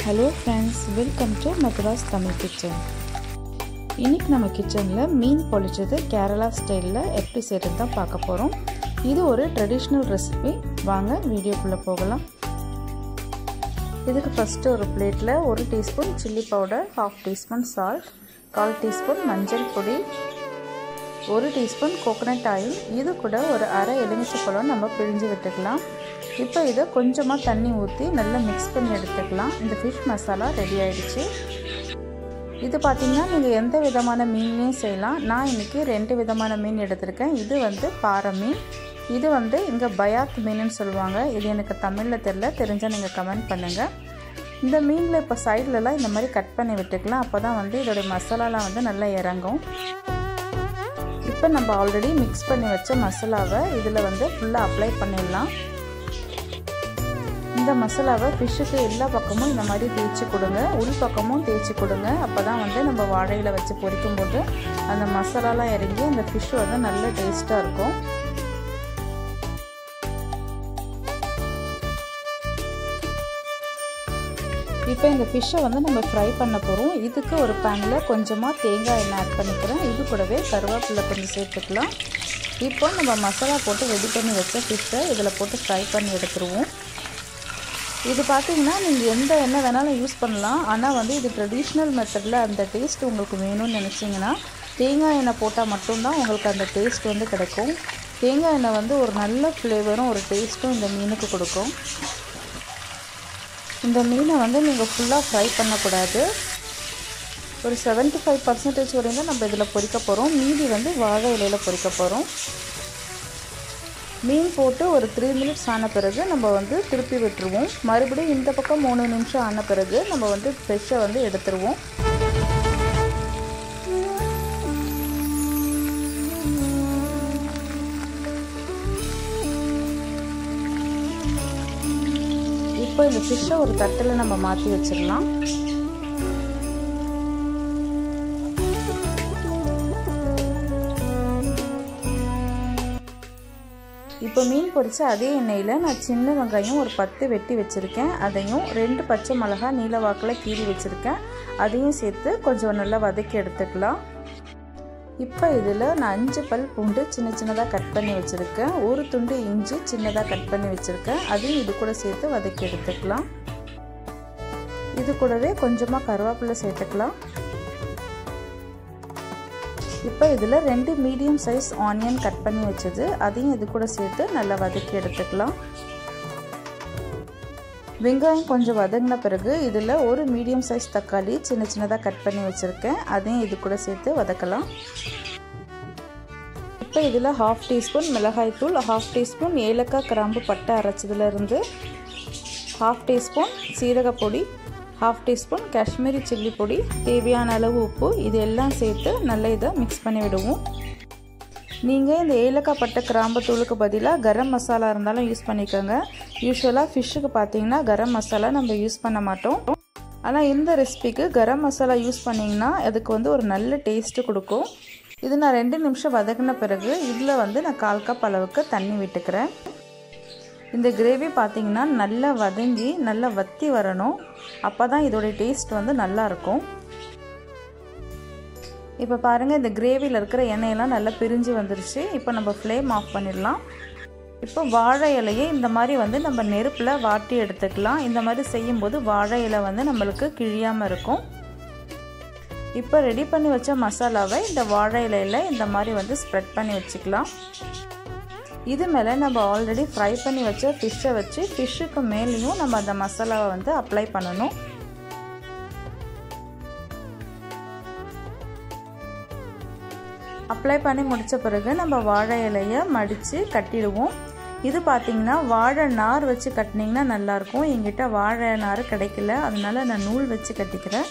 hello friends welcome to Madhuras Tamil kitchen இன்றைக்கி நம்ம கிச்சனில் மீன் பொழிச்சது கேரளா ஸ்டைலில் எப்படி செய்கிறது தான் பார்க்க போகிறோம் இது ஒரு ட்ரெடிஷ்னல் ரெசிபி வாங்க வீடியோக்குள்ளே போகலாம் இதுக்கு ஃபஸ்ட்டு ஒரு பிளேட்டில் ஒரு teaspoon chilli powder half teaspoon salt கால் டீஸ்பூன் மஞ்சள் பொடி ஒரு டீஸ்பூன் கோகோனட் ஆயில் இது கூட ஒரு அரை எலுமிச்சை பழம் நம்ம பிழிஞ்சு விட்டுக்கலாம் இப்போ இதை கொஞ்சமாக தண்ணி ஊற்றி நல்லா மிக்ஸ் பண்ணி எடுத்துக்கலாம் இந்த ஃபிஷ் மசாலா ரெடி ஆகிடுச்சு இது பார்த்திங்கன்னா நீங்கள் எந்த விதமான மீன்லையும் செய்யலாம் நான் இன்றைக்கி ரெண்டு விதமான மீன் எடுத்திருக்கேன் இது வந்து பாறை மீன் இது வந்து இங்கே பயாத் மீனுன்னு சொல்லுவாங்க இது எனக்கு தமிழில் தெரில தெரிஞ்சால் நீங்கள் கமெண்ட் பண்ணுங்கள் இந்த மீனில் இப்போ சைட்லலாம் இந்த மாதிரி கட் பண்ணி விட்டுக்கலாம் அப்போ தான் வந்து இதோடைய மசாலாலாம் வந்து நல்லா இறங்கும் இப்போ நம்ம ஆல்ரெடி மிக்ஸ் பண்ணி வச்ச மசாலாவை இதில் வந்து ஃபுல்லாக அப்ளை பண்ணிடலாம் இந்த மசாலாவை ஃபிஷ்ஷுக்கு எல்லா பக்கமும் இந்த மாதிரி தேய்ச்சி கொடுங்க உள் பக்கமும் தேய்ச்சி கொடுங்க அப்போ தான் வந்து நம்ம வாழையில் வச்சு பொரிக்கும்போது அந்த மசாலாலாம் இறங்கி அந்த ஃபிஷ் வந்து நல்ல டேஸ்ட்டாக இருக்கும் இப்போ இந்த ஃபிஷ்ஷை வந்து நம்ம ஃப்ரை பண்ண போகிறோம் இதுக்கு ஒரு பேனில் கொஞ்சமாக தேங்காய் எண்ணெய் ஆட் பண்ணிக்கிறேன் இது கூடவே கருவேப்பிலை கொஞ்சம் சேர்த்துக்கலாம் இப்போ நம்ம மசாலா போட்டு ரெடி பண்ணி வச்ச ஃபிஷ்ஷை இதில் போட்டு ஃப்ரை பண்ணி எடுத்துருவோம் இது பார்த்தீங்கன்னா நீங்கள் எந்த எண்ணெய் வேணாலும் யூஸ் பண்ணலாம் ஆனால் வந்து இது ட்ரெடிஷ்னல் மெத்தடில் அந்த டேஸ்ட் உங்களுக்கு வேணும்னு நினச்சிங்கன்னா தேங்காய் எண்ணெய் போட்டால் மட்டும்தான் உங்களுக்கு அந்த டேஸ்ட் வந்து கிடைக்கும் தேங்காய் எண்ணெய் வந்து ஒரு நல்ல ஃப்ளேவரும் ஒரு டேஸ்ட்டும் இந்த மீனுக்கு கொடுக்கும் இந்த மீனை வந்து நீங்கள் ஃபுல்லாக ஃப்ரை பண்ணக்கூடாது ஒரு செவன்ட்டி ஃபைவ் பர்சன்டேஜ் வரையும் தான் நம்ம இதில் பொரிக்க போகிறோம் மீதி வந்து வாழை இலையில் பொரிக்க போகிறோம் மீன் போட்டு ஒரு த்ரீ மினிட்ஸ் ஆன பிறகு நம்ம வந்து திருப்பி விட்டுருவோம் மறுபடியும் இந்த பக்கம் மூணு நிமிஷம் ஆன பிறகு நம்ம வந்து ஃப்ரெஷ்ஷை வந்து எடுத்துருவோம் இப்போ இந்த ஃபிஷ்ஷை ஒரு தட்டில் நம்ம மாற்றி வச்சிடலாம் இப்போ மீன் பொரிச்ச அதே எண்ணெயில் நான் சின்ன வெங்காயம் ஒரு பத்து வெட்டி வச்சுருக்கேன் அதையும் ரெண்டு பச்சை மிளகா நீல வாக்கில் கீறி வச்சுருக்கேன் அதையும் சேர்த்து கொஞ்சம் நல்லா வதக்கி எடுத்துக்கலாம் இப்போ இதில் நான் அஞ்சு பல் பூண்டு சின்ன சின்னதாக கட் பண்ணி வச்சுருக்கேன் ஒரு துண்டு இஞ்சி சின்னதாக கட் பண்ணி வச்சுருக்கேன் அதையும் இது கூட சேர்த்து வதக்கி எடுத்துக்கலாம் இது கூடவே கொஞ்சமாக கருவேப்பிலை சேர்த்துக்கலாம் இப்போ இதில் ரெண்டு மீடியம் சைஸ் ஆனியன் கட் பண்ணி வச்சது அதையும் இது கூட சேர்த்து நல்லா வதக்கி எடுத்துக்கலாம் வெங்காயம் கொஞ்சம் வதங்கின பிறகு இதில் ஒரு மீடியம் சைஸ் தக்காளி சின்ன சின்னதாக கட் பண்ணி வச்சுருக்கேன் அதையும் இது கூட சேர்த்து வதக்கலாம் இப்போ இதில் ஹாஃப் டீஸ்பூன் மிளகாய்த்தூள் ஹாஃப் டீஸ்பூன் ஏலக்காய் கிராம்பு பட்டை அரைச்சதுலேருந்து ஹாஃப் டீஸ்பூன் சீரகப்பொடி ஹாஃப் டீஸ்பூன் காஷ்மீரி சில்லி பொடி தேவையான அளவு உப்பு இது எல்லாம் சேர்த்து நல்லா இதை மிக்ஸ் பண்ணி விடுவோம் நீங்கள் இந்த ஏலக்காய் பட்டை கிராம்பு தூளுக்கு பதிலாக கரம் மசாலா இருந்தாலும் யூஸ் பண்ணிக்கோங்க யூஸ்வலாக ஃபிஷ்ஷுக்கு பார்த்தீங்கன்னா கரம் மசாலா நம்ம யூஸ் பண்ண மாட்டோம் ஆனால் இந்த ரெசிபிக்கு கரம் மசாலா யூஸ் பண்ணிங்கன்னா அதுக்கு வந்து ஒரு நல்ல டேஸ்ட்டு கொடுக்கும் இது நான் ரெண்டு நிமிஷம் வதக்கின பிறகு இதில் வந்து நான் கால் கப் அளவுக்கு தண்ணி விட்டுக்கிறேன் இந்த கிரேவி பார்த்திங்கன்னா நல்லா வதங்கி நல்லா வத்தி வரணும் அப்போ தான் இதோடைய டேஸ்ட் வந்து நல்லாயிருக்கும் இப்போ பாருங்கள் இந்த கிரேவியில் இருக்கிற எண்ணெயெல்லாம் நல்லா பிரிஞ்சு வந்துருச்சு இப்போ நம்ம ஃப்ளேம் ஆஃப் பண்ணிடலாம் இப்போ வாழை இலையை இந்த மாதிரி வந்து நம்ம நெருப்பில் வாட்டி எடுத்துக்கலாம் இந்த மாதிரி செய்யும்போது வாழை இலை வந்து நம்மளுக்கு கிழியாமல் இருக்கும் இப்போ ரெடி பண்ணி வச்ச மசாலாவை இந்த வாழை இலையில் இந்த மாதிரி வந்து ஸ்ப்ரெட் பண்ணி வச்சுக்கலாம் இது மேலே நம்ம ஆல்ரெடி ஃப்ரை பண்ணி வச்ச ஃபிஷ்ஷை வச்சு ஃபிஷ்ஷுக்கு மேலேயும் நம்ம அந்த மசாலாவை வந்து அப்ளை பண்ணணும் அப்ளை பண்ணி முடித்த பிறகு நம்ம வாழை இலையை மடித்து கட்டிடுவோம் இது பார்த்திங்கன்னா வாழை நார் வச்சு கட்டினீங்கன்னா நல்லாயிருக்கும் எங்கிட்ட வாழை நார் கிடைக்கல அதனால நான் நூல் வச்சு கட்டிக்கிறேன்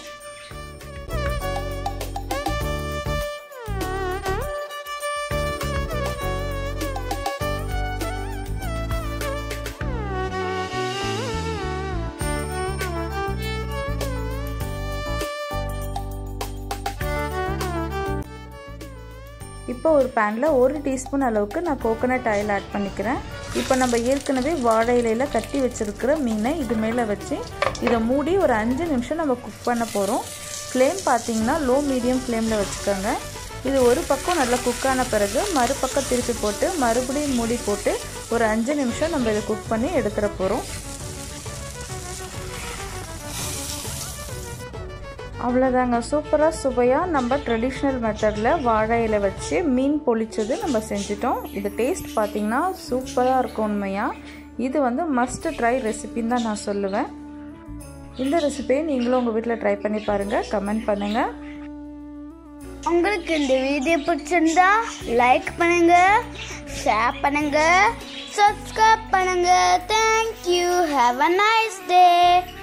இப்போ ஒரு பேனில் ஒரு டீஸ்பூன் அளவுக்கு நான் கோகோனட் ஆயில் ஆட் பண்ணிக்கிறேன் இப்போ நம்ம ஏற்கனவே வாழை இலையில் கட்டி வச்சுருக்கிற மீனை இது மேலே வச்சு இதை மூடி ஒரு அஞ்சு நிமிஷம் நம்ம குக் பண்ண போகிறோம் ஃப்ளேம் பார்த்தீங்கன்னா லோ மீடியம் ஃப்ளேமில் வச்சுக்கோங்க இது ஒரு பக்கம் நல்லா குக் ஆன பிறகு மறுபக்கம் திருப்பி போட்டு மறுபடியும் மூடி போட்டு ஒரு அஞ்சு நிமிஷம் நம்ம இதை குக் பண்ணி எடுத்துட போகிறோம் அவ்வளோதாங்க சூப்பராக சுவையாக நம்ம ட்ரெடிஷ்னல் மெத்தடில் வாழை இலை வச்சு மீன் பொளிச்சது நம்ம செஞ்சிட்டோம் இது டேஸ்ட் பார்த்திங்கன்னா சூப்பராக இருக்கும் உண்மையாக இது வந்து மஸ்ட் ட்ரை ரெசிபின்னு தான் நான் சொல்லுவேன் இந்த ரெசிபியை நீங்களும் உங்கள் வீட்டில் ட்ரை பண்ணி பாருங்கள் கமெண்ட் பண்ணுங்கள் உங்களுக்கு இந்த வீடியோ பிடிச்சிருந்தா லைக் பண்ணுங்க ஷேர் பண்ணுங்க சப்ஸ்கிரைப் பண்ணுங்க thank you have a nice day